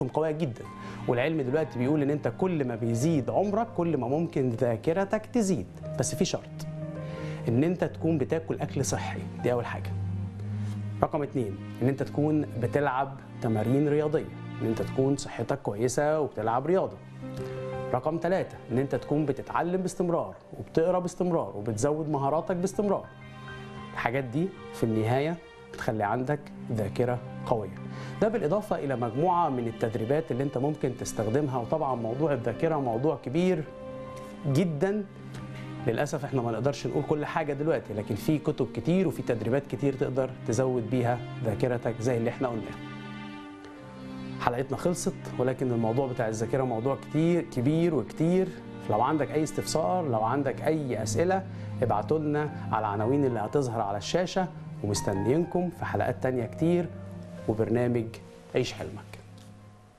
قويه جدا والعلم دلوقتي بيقول ان انت كل ما بيزيد عمرك كل ما ممكن ذاكرتك تزيد بس في شرط ان انت تكون بتاكل اكل صحي دي اول حاجه رقم اتنين ان انت تكون بتلعب تمارين رياضيه ان انت تكون صحتك كويسه وبتلعب رياضه رقم ثلاثة ان انت تكون بتتعلم باستمرار وبتقرا باستمرار وبتزود مهاراتك باستمرار الحاجات دي في النهاية بتخلي عندك ذاكرة قوية ده بالإضافة إلى مجموعة من التدريبات اللي أنت ممكن تستخدمها وطبعا موضوع الذاكرة موضوع كبير جدا للأسف احنا ما نقدرش نقول كل حاجة دلوقتي لكن في كتب كتير وفي تدريبات كتير تقدر تزود بيها ذاكرتك زي اللي احنا قلناه حلقتنا خلصت ولكن الموضوع بتاع الذاكرة موضوع كتير كبير وكتير لو عندك أي استفسار لو عندك أي أسئلة ابعتوا لنا على العناوين اللي هتظهر على الشاشة ومستنيينكم في حلقات تانية كتير وبرنامج عيش حلمك